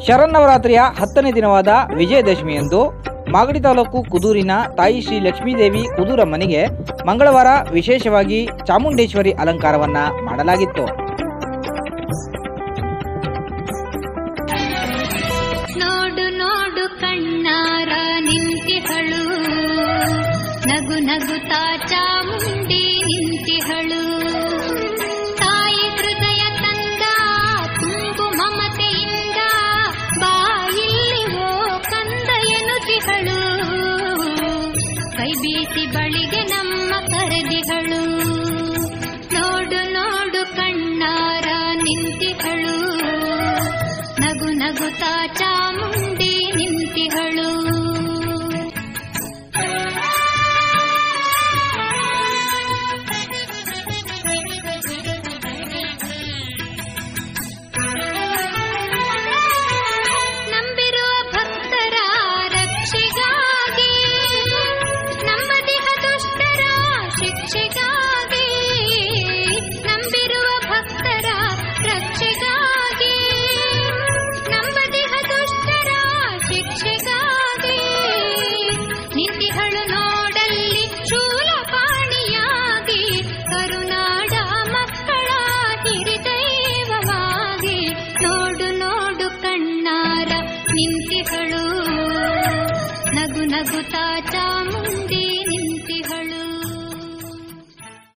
ಶರನ್ನವರಾತ್ರಿಯ ಹತ್ತನೇ ದಿನವಾದ ವಿಜಯದಶಮಿಯಂದು ಮಾಗಡಿ ತಾಲೂಕು ಕುದೂರಿನ ತಾಯಿ ಶ್ರೀ ಲಕ್ಷ್ಮೀದೇವಿ ಕುದೂರಮ್ಮನಿಗೆ ಮಂಗಳವಾರ ವಿಶೇಷವಾಗಿ ಚಾಮುಂಡೇಶ್ವರಿ ಅಲಂಕಾರವನ್ನ ಮಾಡಲಾಗಿತ್ತು ನೋಡು ನೋಡು ಕಣ್ಣಾರ ನಿಂತಿಹಳು ನಗು ನಗುತ್ತಾ ಚಾಮುಂಡಿ ನಿಂತಿಹಳು ತಾಯಿ ಹೃದಯ ತಂದ ತುಂಬು ಮಮತೆಯಿಂದ ಬಾಯಿಲ್ಲಿ ಓ ಕಂದ ಎನ್ನುತ್ತಿಹಳು ಕೈ ಬೀಸಿ ಬಳಿಗೆ ನಮ್ಮ ಕರೆದಿಹಳು ನೋಡು ನೋಡು ಕಣ್ಣಾರ ನಿಂತಿಹಳು ನಗು ನಗುತ್ತಾ ಚಾಮುಂಡಿ ನಿಂತಿಹಳು ನಂಬಿರುವ ಭಕ್ತರ ರಕ್ಷೆಗಾಗಿ ನಂಬದಿಹ ದುಷ್ಟರ ಶಿಕ್ಷೆಗಾಗಿ ನಂಬಿರುವ ಭಕ್ತರ ರಕ್ಷೆಗಾಗಿ ನಂಬದಿಹ ದುಷ್ಟರ ಶಿಕ್ಷೆಗಾಗಿ ನಿಂತಿಹಳು ನೋಡಲ್ಲಿ ಶೂಲಪಾಣಿಯಾಗಿ ಕರುನಾಡ ಮಕ್ಕಳ ಹಿರಿದೈವವಾಗಿ ನೋಡು ನೋಡು ಕಣ್ಣಾರ ನಿಂತಿಹಳು ನಗು ನಗುತ್ತಾ ಚಾಮುಂಡಿ